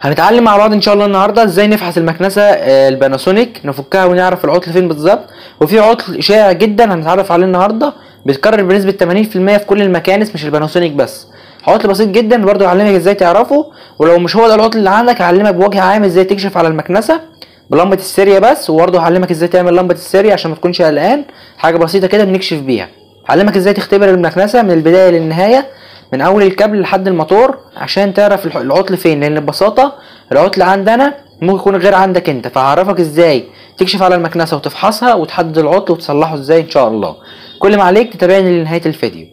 هنتعلم مع بعض ان شاء الله النهارده ازاي نفحص المكنسه آه، الباناسونيك نفكها ونعرف العطل فين بالظبط وفي عطل شائع جدا هنتعرف عليه النهارده بيتكرر بنسبه 80% في كل المكانس مش الباناسونيك بس عطل بسيط جدا برضه هعلمك ازاي تعرفه ولو مش هو ده العطل اللي عندك هعلمك بوجه عام ازاي تكشف على المكنسه بلمبه السيريا بس وبرضه هعلمك ازاي تعمل لمبه السيريا عشان ما تكونش قلقان حاجه بسيطه كده بنكشف بيها هعلمك ازاي تختبر المكنسه من البدايه للنهايه من اول الكابل لحد الموتور عشان تعرف الح- العطل فين لان ببساطه العطل عندنا ممكن يكون غير عندك انت فهعرفك ازاي تكشف على المكنسه وتفحصها وتحدد العطل وتصلحه ازاي ان شاء الله كل ما عليك تتابعني لنهايه الفيديو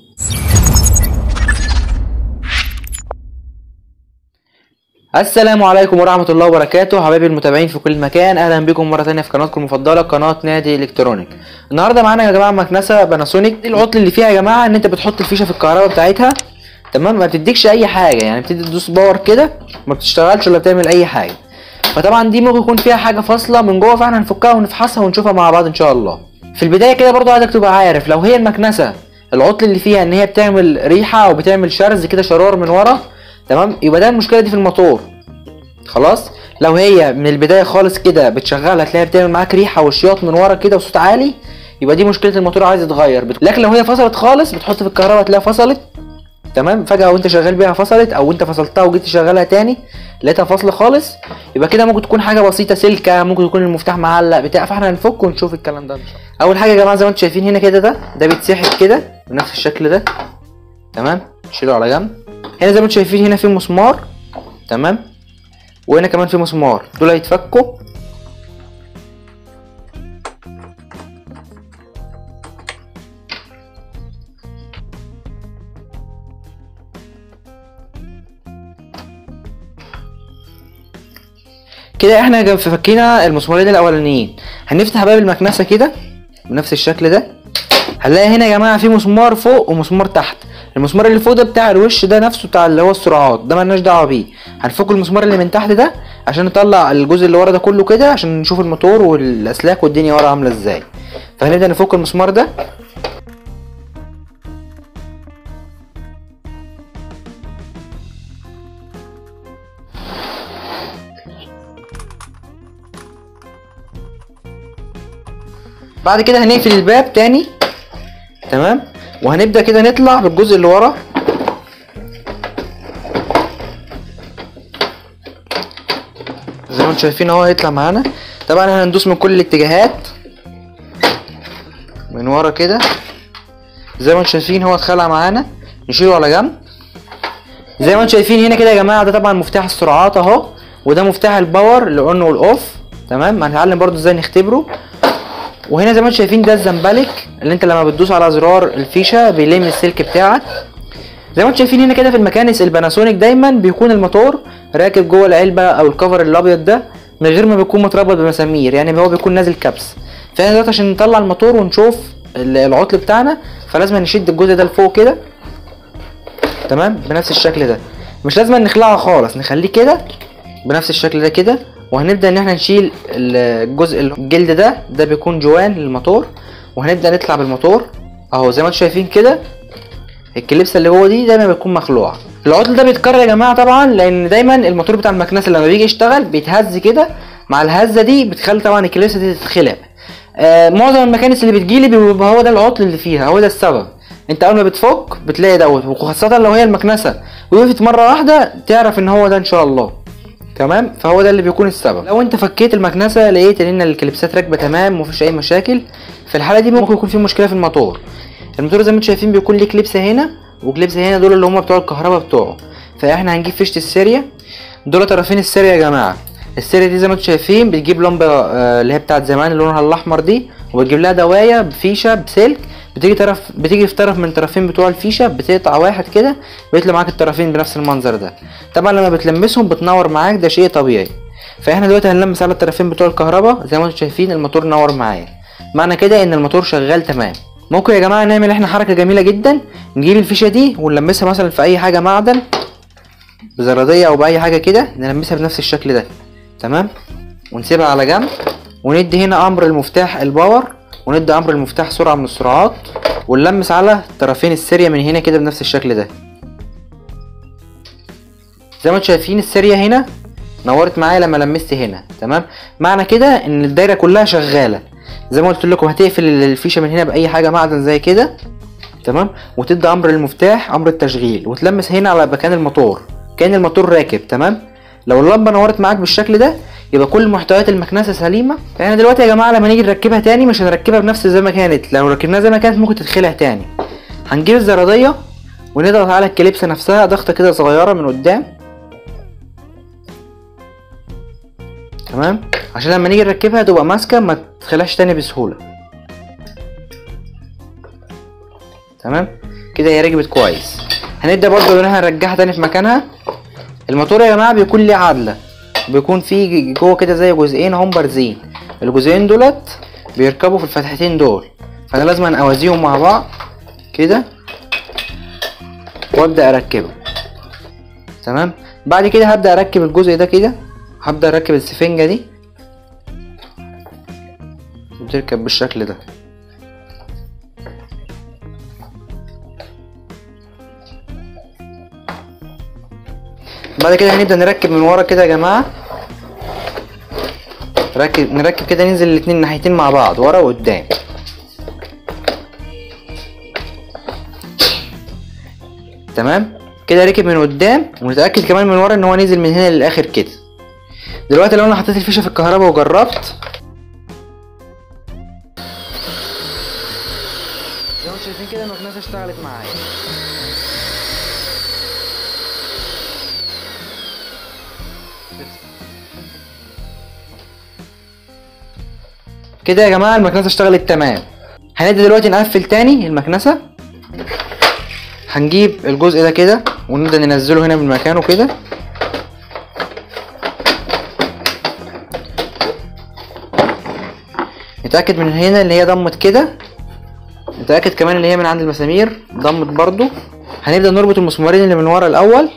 السلام عليكم ورحمة الله وبركاته حبايبي المتابعين في كل مكان اهلا بكم مرة تانية في قناتكم المفضلة قناة نادي الكترونيك النهاردة معانا يا جماعة مكنسة باناسونيك دي العطل اللي فيها يا جماعة ان انت بتحط الفيشة في الكهرباء بتاعتها تمام ما بتديكش اي حاجة يعني بتدي تدوس باور كده ما بتشتغلش ولا بتعمل اي حاجة فطبعا دي ممكن يكون فيها حاجة فاصلة من جوه فاحنا هنفكها ونفحصها ونشوفها مع بعض ان شاء الله في البداية كده برضو عايزك تبقى عارف لو هي المكنسة العطل اللي فيها ان هي بتعمل ريحة او بتعمل شرز كده شرار من ورا تمام يبقى ده المشكلة دي في الموتور خلاص لو هي من البدايه خالص كده بتشغلها تلاقيها بتعمل معاك ريحه وشياط من ورا كده وصوت عالي يبقى دي مشكله الموتور عايز يتغير بت- لكن لو هي فصلت خالص بتحط في الكهرباء تلاقيها فصلت تمام فجاه وانت شغال بيها فصلت او انت فصلتها وجيت تشغلها تاني لقيتها فاصله خالص يبقى كده ممكن تكون حاجه بسيطه سلكه ممكن يكون المفتاح معلق بتاع فاحنا هنفك ونشوف الكلام ده ان شاء الله اول حاجه يا جماعه زي ما انتم شايفين هنا كده ده ده بيتسحب كده بنفس الشكل ده تمام نشيله على جنب هنا زي ما انتم شايفين هنا في مسمار تمام وهنا كمان في مسمار دول هيتفكوا كده احنا جا- فكينا المسمارين الاولانيين هنفتح باب المكنسه كده بنفس الشكل ده هنلاقي هنا يا جماعه في مسمار فوق ومسمار تحت المسمار اللي فوق ده بتاع الوش ده نفسه بتاع اللي هو السرعات ده ملناش دعوه بيه هنفك المسمار اللي من تحت ده عشان نطلع الجزء اللي ورا ده كله كده عشان نشوف الموتور والاسلاك والدنيا ورا عامله ازاي فهنبدا نفك المسمار ده بعد كده هنقفل الباب تاني تمام وهنبدا كده نطلع بالجزء اللي ورا زي ما انتم شايفين اهو هيطلع معانا طبعا احنا هندوس من كل الاتجاهات من ورا كده زي ما انتم شايفين هو اتخلع معانا نشيله على جنب زي ما انتم شايفين هنا كده يا جماعه ده طبعا مفتاح السرعات اهو وده مفتاح الباور الاون والاوف تمام هنتعلم برضو ازاي نختبره وهنا زي ما انتم شايفين ده الزنبلك اللي انت لما بتدوس على زرار الفيشه بيلم السلك بتاعك زي ما انتم شايفين هنا كده في المكانس الباناسونيك دايما بيكون الموتور راكب جوه العلبه او الكفر الابيض ده من غير ما بيكون متربط بمسامير يعني هو بيكون نازل كبس فاحنا دلوقتي عشان نطلع الموتور ونشوف ال- العطل بتاعنا فلازم نشد الجزء ده لفوق كده تمام بنفس الشكل ده مش لازم نخلعه خالص نخليه كده بنفس الشكل ده كده وهنبدا ان احنا نشيل الجزء الجلد ده ده بيكون جوان للموتور وهنبدا نطلع بالموتور اهو زي ما انتم شايفين كده الكليبسه اللي جوه دي دايما بتكون مخلوعه العطل ده بيتكرر يا جماعه طبعا لان دايما الموتور بتاع المكنسه لما بيجي يشتغل بيتهز كده مع الهزه دي بتخلي طبعا الكليبسه دي تتخلع آه معظم المكانس اللي بتجيلي بيبقى هو ده العطل اللي فيها هو ده السبب انت اول ما بتفك بتلاقي دوت وخاصه لو هي المكنسه وقفت مره واحده تعرف ان هو ده ان شاء الله تمام فهو ده اللي بيكون السبب لو انت فكيت المكنسه لقيت ان الكليبسات راكبه تمام ومفيش اي مشاكل في الحاله دي ممكن يكون في مشكله في الموتور الموتور زي ما انتم شايفين بيكون ليه كليبسه هنا وكليبسه هنا دول اللي هم بتوع الكهرباء بتوعه فاحنا هنجيب فيشه السيريا دول طرفين السيريا يا جماعه السيريا دي زي ما انتم شايفين بتجيب لمبه آه، اللي هي بتاعت زمان اللي لونها الاحمر دي وبتجيب لها دوايه بفيشه بسلك بتيجي طرف بتيجي في طرف من طرفين بتوع الفيشه بتقطع واحد كده بيطلع معاك الطرفين بنفس المنظر ده طبعا لما بتلمسهم بتنور معاك ده شيء طبيعي فاحنا دلوقتي هنلمس على الطرفين بتوع الكهرباء زي ما انتم شايفين الموتور نور معايا معنى كده ان الموتور شغال تمام ممكن يا جماعه نعمل احنا حركه جميله جدا نجيب الفيشه دي ونلمسها مثلا في اي حاجه معدن بزراديه او باي حاجه كده نلمسها بنفس الشكل ده تمام ونسيبها على جنب وندي هنا امر المفتاح الباور وندي امر المفتاح سرعه من السرعات ونلمس على طرفين السيريا من هنا كده بنفس الشكل ده زي ما انتم شايفين السيريا هنا نورت معايا لما لمست هنا تمام معنى كده ان الدايره كلها شغاله زي ما قلت لكم هتقفل الفيشه من هنا باي حاجه معدن زي كده تمام وتدي امر المفتاح امر التشغيل وتلمس هنا على مكان الموتور كان الموتور راكب تمام لو اللمبه نورت معاك بالشكل ده يبقى كل محتويات المكنسه سليمه احنا دلوقتي يا جماعه لما نيجي نركبها تاني مش هنركبها بنفس زي ما كانت لو ركبناها زي ما كانت ممكن تتخلع تاني هنجيب الزراديه ونضغط على الكليبسه نفسها ضغطه كده صغيره من قدام تمام عشان لما نيجي نركبها تبقى ماسكه ما تتخلعش تاني بسهوله تمام كده هي ركبت كويس هنبدا برضو ان احنا نرجعها تاني في مكانها الموتور يا جماعه بيكون ليه عدله بيكون فيه جوه كده زي جزئين هم بارزين الجزئين دولت بيركبوا في الفتحتين دول فانا لازم اوازيهم مع بعض كده وابدا اركبه تمام بعد كده هبدا اركب الجزء ده كده هبدا اركب السفنجه دي بتركب بالشكل ده بعد كده هنبدا نركب من ورا كده يا جماعه نركب نركب كده ننزل الاتنين ناحيتين مع بعض ورا وقدام تمام كده ركب من قدام ونتاكد كمان من ورا ان هو نزل من هنا للاخر كده دلوقتي لو انا حطيت الفيشه في الكهرباء وجربت زي ما انتم شايفين كده المكنسه اشتغلت معايا كده يا جماعه المكنسه اشتغلت تمام هنبدا دلوقتي نقفل تاني المكنسه هنجيب الجزء ده كده ونبدا ننزله هنا من مكانه كده نتاكد من هنا اللي هي ضمت كده نتاكد كمان اللي هي من عند المسامير ضمت برضو هنبدا نربط المسمارين اللي من ورا الاول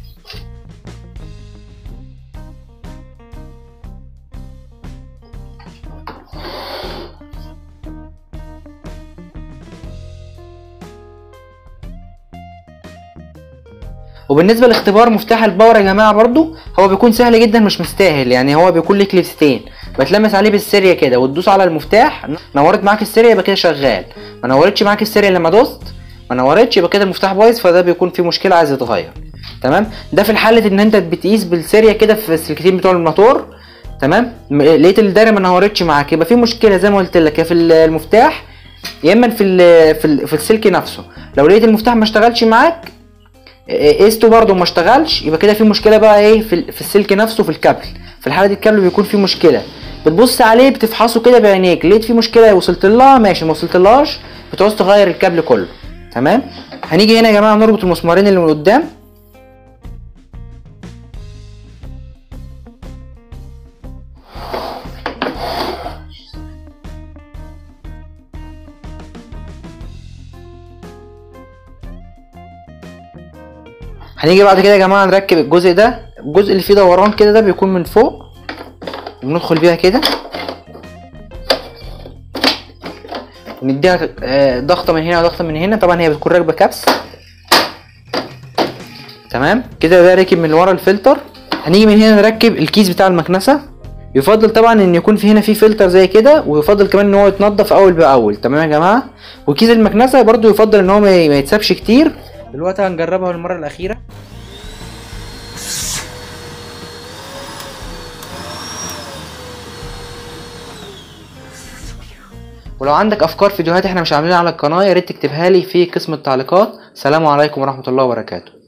وبالنسبه لاختبار مفتاح الباور يا جماعه برضو هو بيكون سهل جدا مش مستاهل يعني هو بيكون ليه كليبستين بتلمس عليه بالسيريا كده وتدوس على المفتاح نورت معاك السيريا يبقى كده شغال ما نورتش معاك السيريا لما دوست ما نورتش يبقى كده المفتاح بايظ فده بيكون فيه مشكله عايز يتغير تمام ده في الحاله ان انت بتقيس بالسيريا كده في السلكتين بتوع الموتور تمام م- لقيت الدايره ما نورتش معاك يبقى في مشكله زي ما قلت لك يا في المفتاح يا اما في ال في, ال في السلك نفسه لو لقيت المفتاح ما اشتغلش معاك قيسته برده ما اشتغلش يبقى كده في مشكله بقى ايه في, ال- في السلك نفسه في الكابل في الحاله دي الكابل بيكون فيه مشكله بتبص عليه بتفحصه كده بعينيك لقيت فيه مشكله وصلت لها ماشي ما وصلتلهاش بتعوز تغير الكابل كله تمام هنيجي هنا يا جماعه نربط المسمارين اللي من قدام هنيجي بعد كده يا جماعه نركب الجزء ده الجزء اللي فيه دوران كده ده بيكون من فوق وندخل بيها كده نديها آه، ضغطه من هنا وضغطه من هنا طبعا هي بتكون راكبه كبس تمام كده ده راكب من ورا الفلتر هنيجي من هنا نركب الكيس بتاع المكنسه يفضل طبعا ان يكون في هنا في فلتر زي كده ويفضل كمان ان هو يتنضف اول باول تمام يا جماعه وكيس المكنسه برضو يفضل ان هو ما ما يتسابش كتير دلوقتي هنجربها المره الاخيره ولو عندك افكار فيديوهات احنا مش عاملينها على القناه يا ريت تكتبها لي في قسم التعليقات سلام عليكم ورحمه الله وبركاته